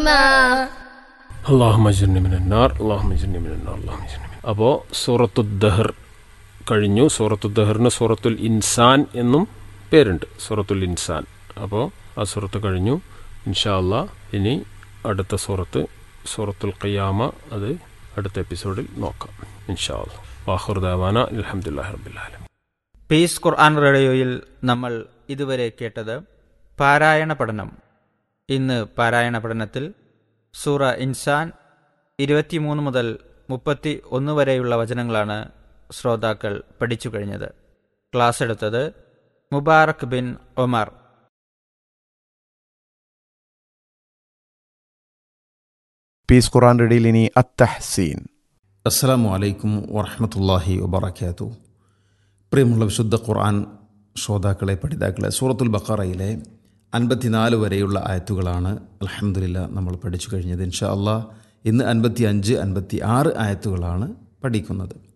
അള്ളാഹു മജുന്നിമിനാർ അള്ളാഹു മജുന്നിമിനാർ അള്ളാഹു മജുന്നിമിൻ അപ്പോൾ സൂറത്തു ദഹർ കഴിഞ്ഞു സൂറത്തു ദഹറിന് സൂറത്തുൽ ഇൻസാൻ എന്നും പേരുണ്ട് സൂറത്തുൽ ഇൻസാൻ അപ്പോൾ ആ സൂറത്ത് കഴിഞ്ഞു ഇൻഷാ അള്ളാ ഇനി അടുത്ത സൂറത്ത് സൂറത്തുൽ ഖിയാമ അത് അടുത്ത എപ്പിസോഡിൽ നോക്കാം ഇൻഷാ അള്ളാ വാഹുർദാവാന അലഹമുല്ലാ റബില്ലാലും പീസ് ഖുർആൻ റേഡിയോയിൽ നമ്മൾ ഇതുവരെ കേട്ടത് പാരായണ പഠനം ഇന്ന് പാരായണ പഠനത്തിൽ സൂറ ഇൻസാൻ ഇരുപത്തിമൂന്ന് മുതൽ മുപ്പത്തി ഒന്ന് വരെയുള്ള വചനങ്ങളാണ് ശ്രോതാക്കൾ പഠിച്ചു കഴിഞ്ഞത് ക്ലാസ് എടുത്തത് മുബാറക് ബിൻ ഒമർ പീസ് ഖുറാൻ റെഡിയിൽ ഇനി അത്തഹ്സീൻ അസ്സാം വലൈക്കും വറഹമത്തല്ലാഹി വബർക്കാത്തു പ്രിയമുള്ള വിശുദ്ധ ഖുർആൻ ശ്രോതാക്കളെ പഠിതാക്കളെ സൂറത്തുൽ ബക്കറയിലെ അൻപത്തിനാല് വരെയുള്ള ആയത്തുകളാണ് അലഹമുല്ല നമ്മൾ പഠിച്ചു കഴിഞ്ഞത് ഇൻഷാ അള്ളാഹ് ഇന്ന് അൻപത്തി അഞ്ച് അൻപത്തി ആറ് ആയത്തുകളാണ് പഠിക്കുന്നത്